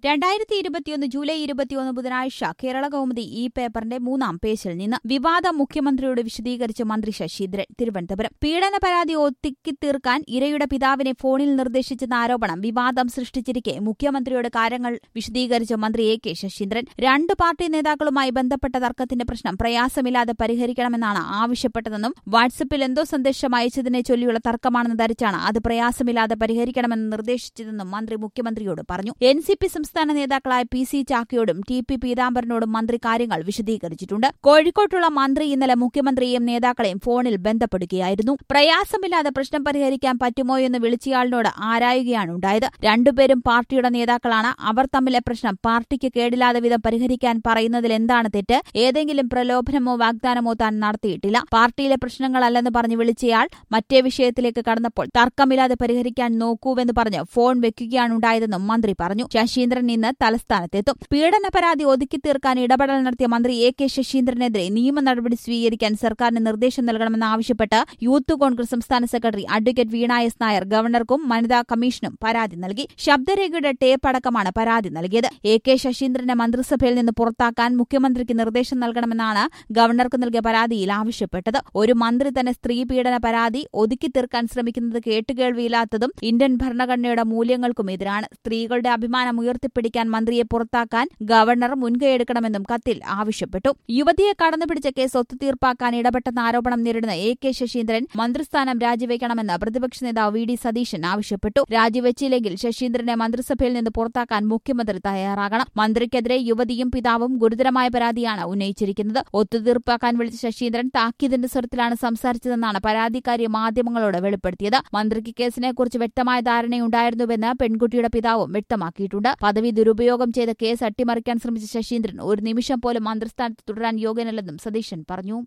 രണ്ടായിരത്തി ഇരുപത്തിയൊന്ന് ജൂലൈ ഇരുപത്തിയൊന്ന് ബുധനാഴ്ച കേരള കൗമുദി ഈ പേപ്പറിന്റെ മൂന്നാം പേജിൽ നിന്ന് വിവാദം മുഖ്യമന്ത്രിയോട് വിശദീകരിച്ച മന്ത്രി ശശീന്ദ്രൻ തിരുവനന്തപുരം പീഡന പരാതി ഒത്തിക്കി തീർക്കാൻ ഇരയുടെ പിതാവിനെ ഫോണിൽ നിർദ്ദേശിച്ചെന്ന ആരോപണം വിവാദം സൃഷ്ടിച്ചിരിക്കെ മുഖ്യമന്ത്രിയോട് കാര്യങ്ങൾ വിശദീകരിച്ച മന്ത്രി എ കെ ശശീന്ദ്രൻ രണ്ട് പാർട്ടി നേതാക്കളുമായി ബന്ധപ്പെട്ട തർക്കത്തിന്റെ പ്രശ്നം പ്രയാസമില്ലാതെ പരിഹരിക്കണമെന്നാണ് ആവശ്യപ്പെട്ടതെന്നും വാട്സപ്പിൽ എന്തോ സന്ദേശം അയച്ചതിനെ ചൊല്ലിയുള്ള തർക്കമാണെന്ന് ധരിച്ചാണ് അത് പ്രയാസമില്ലാതെ പരിഹരിക്കണമെന്ന് നിർദ്ദേശിച്ചതെന്നും മന്ത്രി മുഖ്യമന്ത്രിയോട് പറഞ്ഞു എൻ സി പി സംസ്ഥാന നേതാക്കളായ പി സി ചാക്കയോടും ടി പി പീതാംബരനോടും മന്ത്രി കാര്യങ്ങൾ വിശദീകരിച്ചിട്ടുണ്ട് കോഴിക്കോട്ടുള്ള മന്ത്രി ഇന്നലെ മുഖ്യമന്ത്രിയെയും നേതാക്കളെയും ഫോണിൽ ബന്ധപ്പെടുകയായിരുന്നു പ്രയാസമില്ലാതെ പ്രശ്നം പരിഹരിക്കാൻ പറ്റുമോ എന്ന് വിളിച്ചയാളിനോട് ആരായുകയാണ് ഉണ്ടായത് രണ്ടുപേരും പാർട്ടിയുടെ നേതാക്കളാണ് അവർ തമ്മിലെ പ്രശ്നം പാർട്ടിക്ക് കേടില്ലാതെ വിധം പരിഹരിക്കാൻ പറയുന്നതിൽ എന്താണ് തെറ്റ് ഏതെങ്കിലും പ്രലോഭനമോ വാഗ്ദാനമോ താൻ നടത്തിയിട്ടില്ല പാർട്ടിയിലെ പ്രശ്നങ്ങളല്ലെന്ന് പറഞ്ഞ് വിളിച്ചയാൾ മറ്റേ വിഷയത്തിലേക്ക് കടന്നപ്പോൾ തർക്കമില്ലാതെ പരിഹരിക്കാൻ നോക്കൂവെന്ന് പറഞ്ഞ് ഫോൺ വെക്കുകയാണുണ്ടായതെന്നും മന്ത്രി പറഞ്ഞു ശശീന്ദ്രൻ ഇന്ന് തലസ്ഥാനത്തെത്തും പീഡന പരാതി ഒതുക്കി തീർക്കാൻ ഇടപെടൽ നടത്തിയ മന്ത്രി എ കെ ശശീന്ദ്രനെതിരെ നിയമ നടപടി സ്വീകരിക്കാൻ സർക്കാരിന് നിർദ്ദേശം നൽകണമെന്നാവശ്യപ്പെട്ട് യൂത്ത് കോൺഗ്രസ് സംസ്ഥാന secretary advocate Veena S Nair ഗവർണർക്കും വനിതാ കമ്മീഷനും പരാതി നൽകി ശബ്ദരേഖയുടെ ടേപ്പ് അടക്കമാണ് പരാതി നൽകിയത് എ കെ ശശീന്ദ്രനെ മന്ത്രിസഭയിൽ നിന്ന് പുറത്താക്കാൻ മുഖ്യമന്ത്രിക്ക് നിർദ്ദേശം നൽകണമെന്നാണ് ഗവർണർക്ക് നൽകിയ പരാതിയിൽ ആവശ്യപ്പെട്ടത് ഒരു മന്ത്രി തന്നെ സ്ത്രീ പീഡന പരാതി ഒതുക്കി തീർക്കാൻ ശ്രമിക്കുന്നത് കേട്ടുകേൾവിയില്ലാത്തതും ഇന്ത്യൻ ഭരണഘടനയുടെ മൂല്യങ്ങൾക്കും എതിരാണ് സ്ത്രീകളുടെ അഭിമാനം ഉയർത്തിപ്പിടിക്കാൻ മന്ത്രിയെ പുറത്താക്കാൻ ഗവർണർ മുൻകൈയെടുക്കണമെന്നും കത്തിൽ ആവശ്യപ്പെട്ടു യുവതിയെ കടന്നുപിടിച്ച കേസ് ഒത്തുതീർപ്പാക്കാൻ ഇടപെട്ടെന്ന ആരോപണം നേരിടുന്ന എ കെ ശശീന്ദ്രൻ മന്ത്രിസ്ഥാനം രാജിവെക്കണമെന്ന് പ്രതിപക്ഷ നേതാവ് വി ഡി സതീശൻ ആവശ്യപ്പെട്ടു രാജിവെച്ചില്ലെങ്കിൽ ശശീന്ദ്രനെ മന്ത്രിസഭയിൽ നിന്ന് പുറത്താക്കാൻ മുഖ്യമന്ത്രി തയ്യാറാകണം മന്ത്രിക്കെതിരെ യുവതിയും പിതാവും ഗുരുതരമായ പരാതിയാണ് ഉന്നയിച്ചിരിക്കുന്നത് ഒത്തുതീർപ്പാക്കാൻ വിളിച്ച ശശീന്ദ്രൻ താക്കീതിന്റെ സ്വരത്തിലാണ് സംസാരിച്ചതെന്നാണ് പരാതിക്കാരി മാധ്യമങ്ങളോട് വെളിപ്പെടുത്തിയത് മന്ത്രിക്ക് കേസിനെക്കുറിച്ച് വ്യക്തമായ ധാരണയുണ്ടായിരുന്നുവെന്ന് പെൺകുട്ടിയുടെ പിതാവും വ്യക്തമാക്കിയിട്ടുണ്ട് പദവി ദുരുപയോഗം ചെയ്ത കേസ് അട്ടിമറിക്കാൻ ശ്രമിച്ച ശശീന്ദ്രൻ ഒരു നിമിഷം പോലും മന്ത്രിസ്ഥാനത്ത് തുടരാൻ യോഗ്യനല്ലെന്നും സതീശൻ പറഞ്ഞു